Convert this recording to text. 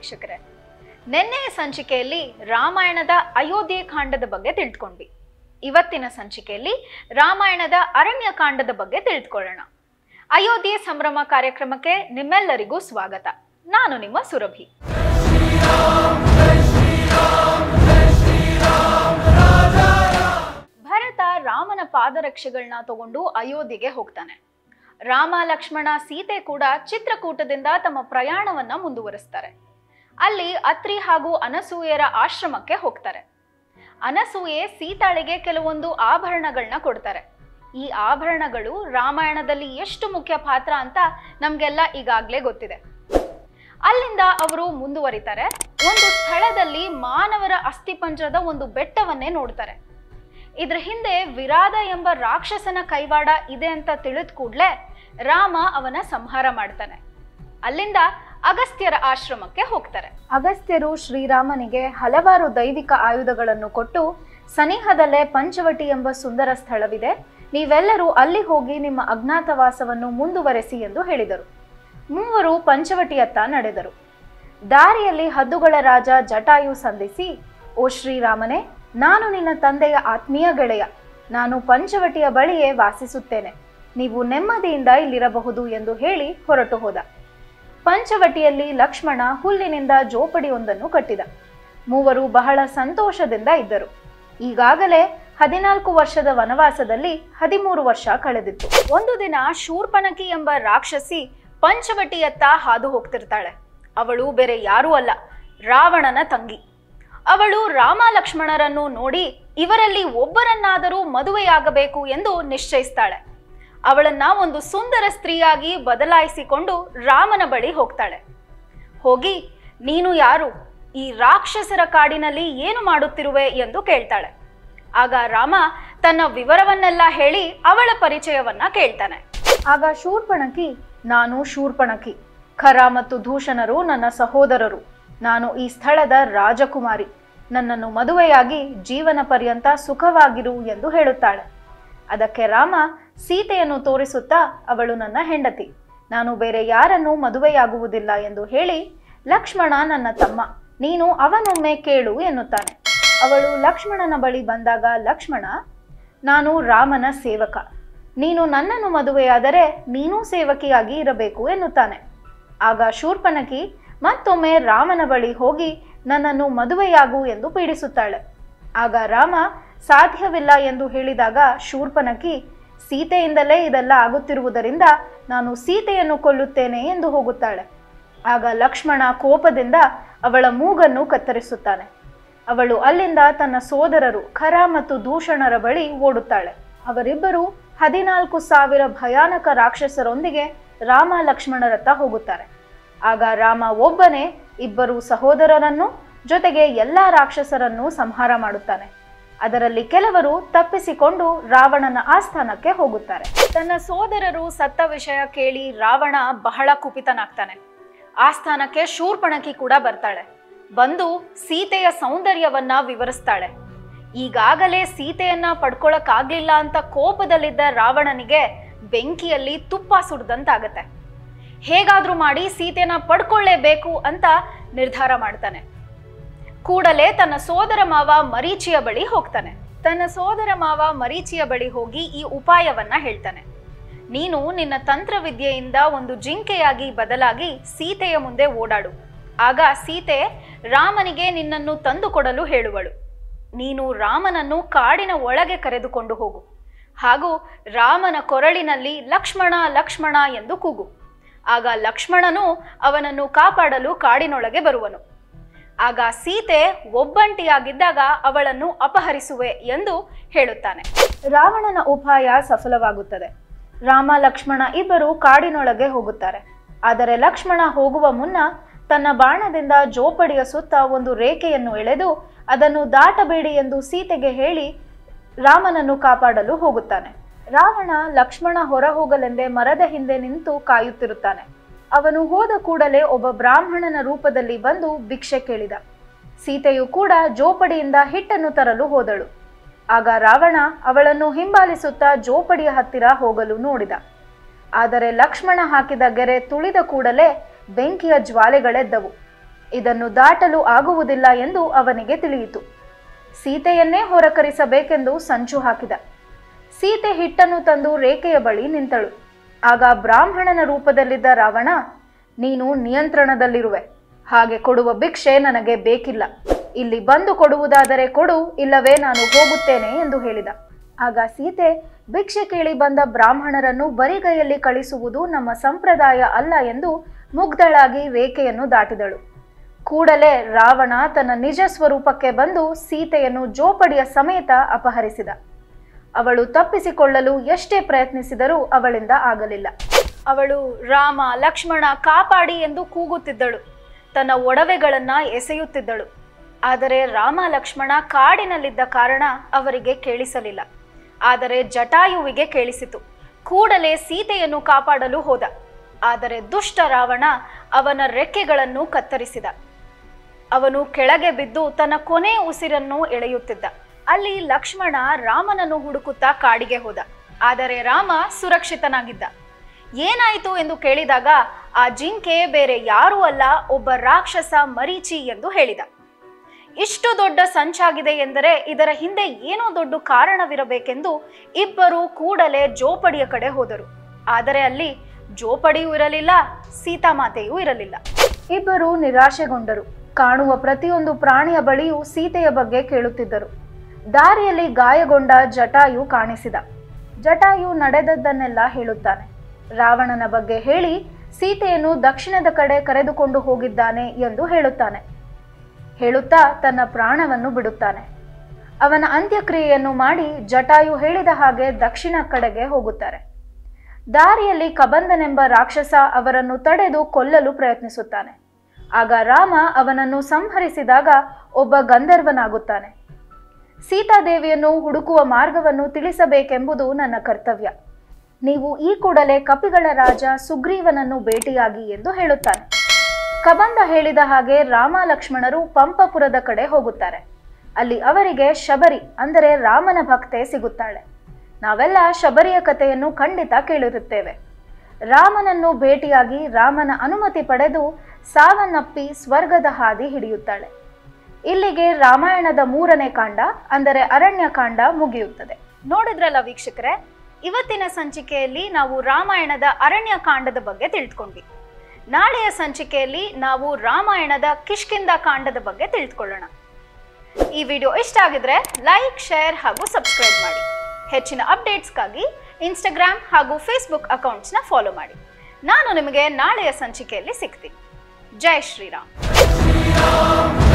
ವೀಕ್ಷಕರೇ ನಿನ್ನೆಯ ಸಂಚಿಕೆಯಲ್ಲಿ ರಾಮಾಯಣದ ಅಯೋಧ್ಯೆ ಕಾಂಡದ ಬಗ್ಗೆ ತಿಳ್ಕೊಂಡ್ವಿ ಇವತ್ತಿನ ಸಂಚಿಕೆಯಲ್ಲಿ ರಾಮಾಯಣದ ಅರಣ್ಯಕಾಂಡದ ಬಗ್ಗೆ ತಿಳ್ಕೊಳ್ಳೋಣ ಅಯೋಧ್ಯೆ ಸಂಭ್ರಮ ಕಾರ್ಯಕ್ರಮಕ್ಕೆ ನಿಮ್ಮೆಲ್ಲರಿಗೂ ಸ್ವಾಗತ ನಾನು ನಿಮ್ಮ ಸುರಭಿ ಭರತ ರಾಮನ ಪಾದರಕ್ಷೆಗಳನ್ನ ತಗೊಂಡು ಅಯೋಧ್ಯೆಗೆ ಹೋಗ್ತಾನೆ ರಾಮ ಲಕ್ಷ್ಮಣ ಸೀತೆ ಕೂಡ ಚಿತ್ರಕೂಟದಿಂದ ತಮ್ಮ ಪ್ರಯಾಣವನ್ನ ಮುಂದುವರಿಸ್ತಾರೆ ಅಲ್ಲಿ ಅತ್ರಿ ಹಾಗೂ ಅನಸೂಯರ ಆಶ್ರಮಕ್ಕೆ ಹೋಗ್ತಾರೆ ಅನಸೂಯೆ ಸೀತಾಳಿಗೆ ಕೆಲವೊಂದು ಆಭರಣಗಳನ್ನ ಕೊಡ್ತಾರೆ ಈ ಆಭರಣಗಳು ರಾಮಾಯಣದಲ್ಲಿ ಎಷ್ಟು ಮುಖ್ಯ ಪಾತ್ರ ಅಂತ ನಮ್ಗೆಲ್ಲ ಈಗಾಗ್ಲೇ ಗೊತ್ತಿದೆ ಅಲ್ಲಿಂದ ಅವರು ಮುಂದುವರಿತಾರೆ ಒಂದು ಸ್ಥಳದಲ್ಲಿ ಮಾನವರ ಅಸ್ಥಿಪಂಜರದ ಒಂದು ಬೆಟ್ಟವನ್ನೇ ನೋಡ್ತಾರೆ ಇದ್ರ ಹಿಂದೆ ವಿರಾದ ಎಂಬ ರಾಕ್ಷಸನ ಕೈವಾಡ ಇದೆ ಅಂತ ತಿಳಿದ ಕೂಡ್ಲೆ ರಾಮ ಅವನ ಸಂಹಾರ ಮಾಡ್ತಾನೆ ಅಲ್ಲಿಂದ ಅಗಸ್ತ್ಯರ ಆಶ್ರಮಕ್ಕೆ ಹೋಗ್ತಾರೆ ಅಗಸ್ತ್ಯರು ಶ್ರೀರಾಮನಿಗೆ ಹಲವಾರು ದೈವಿಕ ಆಯುಧಗಳನ್ನು ಕೊಟ್ಟು ಸನಿಹದಲ್ಲೇ ಪಂಚವಟಿ ಎಂಬ ಸುಂದರ ಸ್ಥಳವಿದೆ ನೀವೆಲ್ಲರೂ ಅಲ್ಲಿ ಹೋಗಿ ನಿಮ್ಮ ಅಜ್ಞಾತವಾಸವನ್ನು ಮುಂದುವರೆಸಿ ಎಂದು ಹೇಳಿದರು ಮೂವರು ಪಂಚವಟಿಯತ್ತ ನಡೆದರು ದಾರಿಯಲ್ಲಿ ಹದ್ದುಗಳ ರಾಜ ಜಟಾಯು ಸಂಧಿಸಿ ಓ ಶ್ರೀರಾಮನೇ ನಾನು ನಿನ್ನ ತಂದೆಯ ಆತ್ಮೀಯ ಗೆಳೆಯ ನಾನು ಪಂಚವಟಿಯ ಬಳಿಯೇ ವಾಸಿಸುತ್ತೇನೆ ನೀವು ನೆಮ್ಮದಿಯಿಂದ ಇಲ್ಲಿರಬಹುದು ಎಂದು ಹೇಳಿ ಹೊರಟು ಹೋದ ಪಂಚವಟಿಯಲ್ಲಿ ಲಕ್ಷ್ಮಣ ಹುಲ್ಲಿನಿಂದ ಜೋಪಡಿಯೊಂದನ್ನು ಕಟ್ಟಿದ ಮೂವರು ಬಹಳ ಸಂತೋಷದಿಂದ ಇದ್ದರು ಈಗಾಗಲೇ ಹದಿನಾಲ್ಕು ವರ್ಷದ ವನವಾಸದಲ್ಲಿ ಹದಿಮೂರು ವರ್ಷ ಕಳೆದಿತ್ತು ಒಂದು ದಿನ ಶೂರ್ಪನಕಿ ಎಂಬ ರಾಕ್ಷಸಿ ಪಂಚವಟಿಯತ್ತ ಹಾದು ಹೋಗ್ತಿರ್ತಾಳೆ ಅವಳು ಬೇರೆ ಯಾರೂ ಅಲ್ಲ ರಾವಣನ ತಂಗಿ ಅವಳು ರಾಮ ಲಕ್ಷ್ಮಣರನ್ನು ನೋಡಿ ಇವರಲ್ಲಿ ಒಬ್ಬರನ್ನಾದರೂ ಮದುವೆಯಾಗಬೇಕು ಎಂದು ನಿಶ್ಚಯಿಸ್ತಾಳೆ ಅವಳನ್ನ ಒಂದು ಸುಂದರ ಸ್ತ್ರೀಯಾಗಿ ಬದಲಾಯಿಸಿಕೊಂಡು ರಾಮನ ಬಳಿ ಹೋಗ್ತಾಳೆ ಹೋಗಿ ನೀನು ಯಾರು ಈ ರಾಕ್ಷಸರ ಕಾಡಿನಲ್ಲಿ ಏನು ಮಾಡುತ್ತಿರುವೆ ಎಂದು ಕೇಳ್ತಾಳೆ ಆಗ ರಾಮ ತನ್ನ ವಿವರವನ್ನೆಲ್ಲ ಹೇಳಿ ಅವಳ ಪರಿಚಯವನ್ನ ಕೇಳ್ತಾನೆ ಆಗ ಶೂರ್ಪಣಕಿ ನಾನು ಶೂರ್ಪಣಕಿ ಖರ ಮತ್ತು ದೂಷಣರು ನನ್ನ ಸಹೋದರರು ನಾನು ಈ ಸ್ಥಳದ ರಾಜಕುಮಾರಿ ನನ್ನನ್ನು ಮದುವೆಯಾಗಿ ಜೀವನ ಪರ್ಯಂತ ಸುಖವಾಗಿರು ಎಂದು ಹೇಳುತ್ತಾಳೆ ಅದಕ್ಕೆ ರಾಮ ಸೀತೆಯನ್ನು ತೋರಿಸುತ್ತಾ ಅವಳು ನನ್ನ ಹೆಂಡತಿ ನಾನು ಬೇರೆ ಯಾರನ್ನೂ ಮದುವೆಯಾಗುವುದಿಲ್ಲ ಎಂದು ಹೇಳಿ ಲಕ್ಷ್ಮಣ ನನ್ನ ತಮ್ಮ ನೀನು ಅವನೊಮ್ಮೆ ಕೇಳು ಎನ್ನುತ್ತಾನೆ ಅವಳು ಲಕ್ಷ್ಮಣನ ಬಳಿ ಬಂದಾಗ ಲಕ್ಷ್ಮಣ ನಾನು ರಾಮನ ಸೇವಕ ನೀನು ನನ್ನನ್ನು ಮದುವೆಯಾದರೆ ನೀನೂ ಸೇವಕಿಯಾಗಿ ಇರಬೇಕು ಎನ್ನುತ್ತಾನೆ ಆಗ ಶೂರ್ಪನಕಿ ಮತ್ತೊಮ್ಮೆ ರಾಮನ ಬಳಿ ಹೋಗಿ ನನ್ನನ್ನು ಮದುವೆಯಾಗು ಎಂದು ಪೀಡಿಸುತ್ತಾಳೆ ಆಗ ರಾಮ ಸಾಧ್ಯವಿಲ್ಲ ಎಂದು ಹೇಳಿದಾಗ ಶೂರ್ಪನಕಿ ಸೀತೆಯಿಂದಲೇ ಇದೆಲ್ಲ ಆಗುತ್ತಿರುವುದರಿಂದ ನಾನು ಸೀತೆಯನ್ನು ಕೊಲ್ಲುತ್ತೇನೆ ಎಂದು ಹೋಗುತ್ತಾಳೆ ಆಗ ಲಕ್ಷ್ಮಣ ಕೋಪದಿಂದ ಅವಳ ಮೂಗನ್ನು ಕತ್ತರಿಸುತ್ತಾನೆ ಅವಳು ಅಲ್ಲಿಂದ ತನ್ನ ಸೋದರರು ಖರ ಮತ್ತು ದೂಷಣರ ಬಳಿ ಓಡುತ್ತಾಳೆ ಅವರಿಬ್ಬರು ಹದಿನಾಲ್ಕು ಸಾವಿರ ಭಯಾನಕ ರಾಕ್ಷಸರೊಂದಿಗೆ ರಾಮ ಲಕ್ಷ್ಮಣರತ್ತ ಹೋಗುತ್ತಾರೆ ಆಗ ರಾಮ ಒಬ್ಬನೇ ಇಬ್ಬರು ಸಹೋದರರನ್ನು ಜೊತೆಗೆ ಎಲ್ಲಾ ರಾಕ್ಷಸರನ್ನು ಸಂಹಾರ ಮಾಡುತ್ತಾನೆ ಅದರಲ್ಲಿ ಕೆಲವರು ತಪ್ಪಿಸಿಕೊಂಡು ರಾವಣನ ಆಸ್ಥಾನಕ್ಕೆ ಹೋಗುತ್ತಾರೆ ತನ್ನ ಸೋದರರು ಸತ್ತ ವಿಷಯ ಕೇಳಿ ರಾವಣ ಬಹಳ ಕುಪಿತನಾಗ್ತಾನೆ ಆಸ್ಥಾನಕ್ಕೆ ಶೂರ್ಪಣಕಿ ಕೂಡ ಬರ್ತಾಳೆ ಬಂದು ಸೀತೆಯ ಸೌಂದರ್ಯವನ್ನ ವಿವರಿಸ್ತಾಳೆ ಈಗಾಗಲೇ ಸೀತೆಯನ್ನ ಪಡ್ಕೊಳಕ್ಕಾಗ್ಲಿಲ್ಲ ಅಂತ ಕೋಪದಲ್ಲಿದ್ದ ರಾವಣನಿಗೆ ಬೆಂಕಿಯಲ್ಲಿ ತುಪ್ಪ ಸುಡ್ದಂತಾಗತ್ತೆ ಹೇಗಾದ್ರೂ ಮಾಡಿ ಸೀತೆನ ಪಡ್ಕೊಳ್ಳೇಬೇಕು ಅಂತ ನಿರ್ಧಾರ ಮಾಡ್ತಾನೆ ಕೂಡಲೇ ತನ್ನ ಸೋದರ ಮಾವ ಮರೀಚಿಯ ಬಳಿ ಹೋಗ್ತಾನೆ ತನ್ನ ಸೋದರ ಮಾವ ಮರೀಚಿಯ ಬಳಿ ಹೋಗಿ ಈ ಉಪಾಯವನ್ನ ಹೇಳ್ತಾನೆ ನೀನು ನಿನ್ನ ತಂತ್ರವಿದ್ಯೆಯಿಂದ ಒಂದು ಜಿಂಕೆಯಾಗಿ ಬದಲಾಗಿ ಸೀತೆಯ ಮುಂದೆ ಓಡಾಡು ಆಗ ಸೀತೆ ರಾಮನಿಗೆ ನಿನ್ನನ್ನು ತಂದುಕೊಡಲು ಹೇಳುವಳು ನೀನು ರಾಮನನ್ನು ಕಾಡಿನ ಒಳಗೆ ಕರೆದುಕೊಂಡು ಹೋಗು ಹಾಗೂ ರಾಮನ ಕೊರಳಿನಲ್ಲಿ ಲಕ್ಷ್ಮಣ ಲಕ್ಷ್ಮಣ ಎಂದು ಕೂಗು ಆಗ ಲಕ್ಷ್ಮಣನು ಅವನನ್ನು ಕಾಪಾಡಲು ಕಾಡಿನೊಳಗೆ ಬರುವನು ಆಗ ಸೀತೆ ಒಬ್ಬಂಟಿಯಾಗಿದ್ದಾಗ ಅವಳನ್ನು ಅಪಹರಿಸುವೆ ಎಂದು ಹೇಳುತ್ತಾನೆ ರಾವಣನ ಉಪಾಯ ಸಫಲವಾಗುತ್ತದೆ ರಾಮ ಲಕ್ಷ್ಮಣ ಇಬ್ಬರು ಕಾಡಿನೊಳಗೆ ಹೋಗುತ್ತಾರೆ ಆದರೆ ಲಕ್ಷ್ಮಣ ಹೋಗುವ ಮುನ್ನ ತನ್ನ ಬಾಣದಿಂದ ಜೋಪಡಿಯ ಸುತ್ತ ಒಂದು ರೇಖೆಯನ್ನು ಎಳೆದು ಅದನ್ನು ದಾಟಬೇಡಿ ಎಂದು ಸೀತೆಗೆ ಹೇಳಿ ರಾಮನನ್ನು ಕಾಪಾಡಲು ಹೋಗುತ್ತಾನೆ ರಾವಣ ಲಕ್ಷ್ಮಣ ಹೊರ ಹೋಗಲೆಂದೇ ಮರದ ಹಿಂದೆ ನಿಂತು ಕಾಯುತ್ತಿರುತ್ತಾನೆ ಅವನು ಹೋದ ಕೂಡಲೇ ಒಬ್ಬ ಬ್ರಾಹ್ಮಣನ ರೂಪದಲ್ಲಿ ಬಂದು ಭಿಕ್ಷೆ ಕೇಳಿದ ಸೀತೆಯು ಕೂಡ ಜೋಪಡಿಯಿಂದ ಹಿಟ್ಟನ್ನು ತರಲು ಹೋದಳು ಆಗ ರಾವಣ ಅವಳನ್ನು ಹಿಂಬಾಲಿಸುತ್ತಾ ಜೋಪಡಿಯ ಹತ್ತಿರ ಹೋಗಲು ನೋಡಿದ ಆದರೆ ಲಕ್ಷ್ಮಣ ಹಾಕಿದ ಗೆರೆ ತುಳಿದ ಕೂಡಲೇ ಬೆಂಕಿಯ ಜ್ವಾಲೆಗಳೆದ್ದವು ಇದನ್ನು ದಾಟಲು ಆಗುವುದಿಲ್ಲ ಎಂದು ಅವನಿಗೆ ತಿಳಿಯಿತು ಸೀತೆಯನ್ನೇ ಹೊರಕರಿಸಬೇಕೆಂದು ಸಂಚು ಹಾಕಿದ ಸೀತೆ ಹಿಟ್ಟನ್ನು ತಂದು ರೇಖೆಯ ಬಳಿ ನಿಂತಳು ಆಗ ಬ್ರಾಹ್ಮಣನ ರೂಪದಲ್ಲಿದ್ದ ರಾವಣ ನೀನು ನಿಯಂತ್ರಣದಲ್ಲಿರುವೆ ಹಾಗೆ ಕೊಡುವ ಭಿಕ್ಷೆ ನನಗೆ ಬೇಕಿಲ್ಲ ಇಲ್ಲಿ ಬಂದು ಕೊಡುವುದಾದರೆ ಕೊಡು ಇಲ್ಲವೇ ನಾನು ಹೋಗುತ್ತೇನೆ ಎಂದು ಹೇಳಿದ ಆಗ ಸೀತೆ ಭಿಕ್ಷೆ ಕೇಳಿ ಬಂದ ಬ್ರಾಹ್ಮಣರನ್ನು ಬರಿಗೈಯಲ್ಲಿ ಕಳಿಸುವುದು ನಮ್ಮ ಸಂಪ್ರದಾಯ ಅಲ್ಲ ಎಂದು ಮುಗ್ಧಳಾಗಿ ರೇಖೆಯನ್ನು ದಾಟಿದಳು ಕೂಡಲೇ ರಾವಣ ತನ್ನ ನಿಜ ಸ್ವರೂಪಕ್ಕೆ ಬಂದು ಸೀತೆಯನ್ನು ಜೋಪಡಿಯ ಸಮೇತ ಅಪಹರಿಸಿದ ಅವಳು ತಪ್ಪಿಸಿಕೊಳ್ಳಲು ಎಷ್ಟೇ ಪ್ರಯತ್ನಿಸಿದರೂ ಅವಳಿಂದ ಆಗಲಿಲ್ಲ ಅವಳು ರಾಮ ಲಕ್ಷ್ಮಣ ಕಾಪಾಡಿ ಎಂದು ಕೂಗುತ್ತಿದ್ದಳು ತನ್ನ ಒಡವೆಗಳನ್ನ ಎಸೆಯುತ್ತಿದ್ದಳು ಆದರೆ ರಾಮ ಲಕ್ಷ್ಮಣ ಕಾಡಿನಲ್ಲಿದ್ದ ಕಾರಣ ಅವರಿಗೆ ಕೇಳಿಸಲಿಲ್ಲ ಆದರೆ ಜಟಾಯುವಿಗೆ ಕೇಳಿಸಿತು ಕೂಡಲೇ ಸೀತೆಯನ್ನು ಕಾಪಾಡಲು ಹೋದ ಆದರೆ ದುಷ್ಟ ರಾವಣ ಅವನ ರೆಕ್ಕೆಗಳನ್ನು ಕತ್ತರಿಸಿದ ಅವನು ಕೆಳಗೆ ಬಿದ್ದು ತನ್ನ ಕೊನೆ ಉಸಿರನ್ನು ಎಳೆಯುತ್ತಿದ್ದ ಅಲ್ಲಿ ಲಕ್ಷ್ಮಣ ರಾಮನನ್ನು ಹುಡುಕುತ್ತಾ ಕಾಡಿಗೆ ಹೋದ ಆದರೆ ರಾಮ ಸುರಕ್ಷಿತನಾಗಿದ್ದ ಏನಾಯಿತು ಎಂದು ಕೇಳಿದಾಗ ಆ ಜಿಂಕೆ ಬೇರೆ ಯಾರೂ ಅಲ್ಲ ಒಬ್ಬ ರಾಕ್ಷಸ ಮರೀಚಿ ಎಂದು ಹೇಳಿದ ಇಷ್ಟು ದೊಡ್ಡ ಸಂಚಾಗಿದೆ ಎಂದರೆ ಇದರ ಹಿಂದೆ ಏನೋ ದೊಡ್ಡ ಕಾರಣವಿರಬೇಕೆಂದು ಇಬ್ಬರು ಕೂಡಲೇ ಜೋಪಡಿಯ ಕಡೆ ಹೋದರು ಆದರೆ ಅಲ್ಲಿ ಜೋಪಡಿಯೂ ಇರಲಿಲ್ಲ ಸೀತಾಮಾತೆಯೂ ಇರಲಿಲ್ಲ ಇಬ್ಬರು ನಿರಾಶೆಗೊಂಡರು ಕಾಣುವ ಪ್ರತಿಯೊಂದು ಪ್ರಾಣಿಯ ಬಳಿಯೂ ಸೀತೆಯ ಬಗ್ಗೆ ಕೇಳುತ್ತಿದ್ದರು ದಾರಿಯಲ್ಲಿ ಗಾಯಗೊಂಡ ಜಟಾಯು ಕಾಣಿಸಿದ ಜಟಾಯು ನಡೆದದ್ದನ್ನೆಲ್ಲ ಹೇಳುತ್ತಾನೆ ರಾವಣನ ಬಗ್ಗೆ ಹೇಳಿ ಸೀತೆಯನ್ನು ದಕ್ಷಿಣದ ಕಡೆ ಕರೆದುಕೊಂಡು ಹೋಗಿದ್ದಾನೆ ಎಂದು ಹೇಳುತ್ತಾನೆ ಹೇಳುತ್ತಾ ತನ್ನ ಪ್ರಾಣವನ್ನು ಬಿಡುತ್ತಾನೆ ಅವನ ಅಂತ್ಯಕ್ರಿಯೆಯನ್ನು ಮಾಡಿ ಜಟಾಯು ಹೇಳಿದ ಹಾಗೆ ದಕ್ಷಿಣ ಕಡೆಗೆ ಹೋಗುತ್ತಾರೆ ದಾರಿಯಲ್ಲಿ ಕಬಂದನೆಂಬ ರಾಕ್ಷಸ ಅವರನ್ನು ತಡೆದು ಕೊಲ್ಲಲು ಪ್ರಯತ್ನಿಸುತ್ತಾನೆ ಆಗ ರಾಮ ಅವನನ್ನು ಸಂಹರಿಸಿದಾಗ ಒಬ್ಬ ಗಂಧರ್ವನಾಗುತ್ತಾನೆ ಸೀತಾದೇವಿಯನ್ನು ಹುಡುಕುವ ಮಾರ್ಗವನ್ನು ತಿಳಿಸಬೇಕೆಂಬುದು ನನ್ನ ಕರ್ತವ್ಯ ನೀವು ಈ ಕೂಡಲೇ ಕಪಿಗಳ ರಾಜ ಸುಗ್ರೀವನನ್ನು ಭೇಟಿಯಾಗಿ ಎಂದು ಹೇಳುತ್ತಾನೆ ಕಬಂದ ಹೇಳಿದ ಹಾಗೆ ರಾಮ ಲಕ್ಷ್ಮಣರು ಪಂಪಪುರದ ಕಡೆ ಹೋಗುತ್ತಾರೆ ಅಲ್ಲಿ ಅವರಿಗೆ ಶಬರಿ ಅಂದರೆ ರಾಮನ ಭಕ್ತೆ ಸಿಗುತ್ತಾಳೆ ನಾವೆಲ್ಲ ಶಬರಿಯ ಕಥೆಯನ್ನು ಖಂಡಿತ ಕೇಳಿರುತ್ತೇವೆ ರಾಮನನ್ನು ಭೇಟಿಯಾಗಿ ರಾಮನ ಅನುಮತಿ ಪಡೆದು ಸಾವನ್ನಪ್ಪಿ ಸ್ವರ್ಗದ ಹಾದಿ ಹಿಡಿಯುತ್ತಾಳೆ ಇಲ್ಲಿಗೆ ರಾಮಾಯಣದ ಮೂರನೇ ಕಾಂಡ ಅಂದರೆ ಅರಣ್ಯಕಾಂಡ ಮುಗಿಯುತ್ತದೆ ನೋಡಿದ್ರಲ್ಲ ವೀಕ್ಷಕರೇ ಇವತ್ತಿನ ಸಂಚಿಕೆಯಲ್ಲಿ ನಾವು ರಾಮಾಯಣದ ಅರಣ್ಯಕಾಂಡದ ಬಗ್ಗೆ ತಿಳಿದುಕೊಂಡ್ವಿ ನಾಳೆಯ ಸಂಚಿಕೆಯಲ್ಲಿ ನಾವು ರಾಮಾಯಣದ ಕಿಷ್ಕಿಂದ ಕಾಂಡದ ಬಗ್ಗೆ ತಿಳಿದುಕೊಳ್ಳೋಣ ಈ ವಿಡಿಯೋ ಇಷ್ಟ ಆಗಿದ್ರೆ ಲೈಕ್ ಶೇರ್ ಹಾಗೂ ಸಬ್ಸ್ಕ್ರೈಬ್ ಮಾಡಿ ಹೆಚ್ಚಿನ ಅಪ್ಡೇಟ್ಸ್ಗಾಗಿ ಇನ್ಸ್ಟಾಗ್ರಾಮ್ ಹಾಗೂ ಫೇಸ್ಬುಕ್ ಅಕೌಂಟ್ಸ್ನ ಫಾಲೋ ಮಾಡಿ ನಾನು ನಿಮಗೆ ನಾಳೆಯ ಸಂಚಿಕೆಯಲ್ಲಿ ಸಿಗ್ತೀನಿ ಜೈ ಶ್ರೀರಾಮ್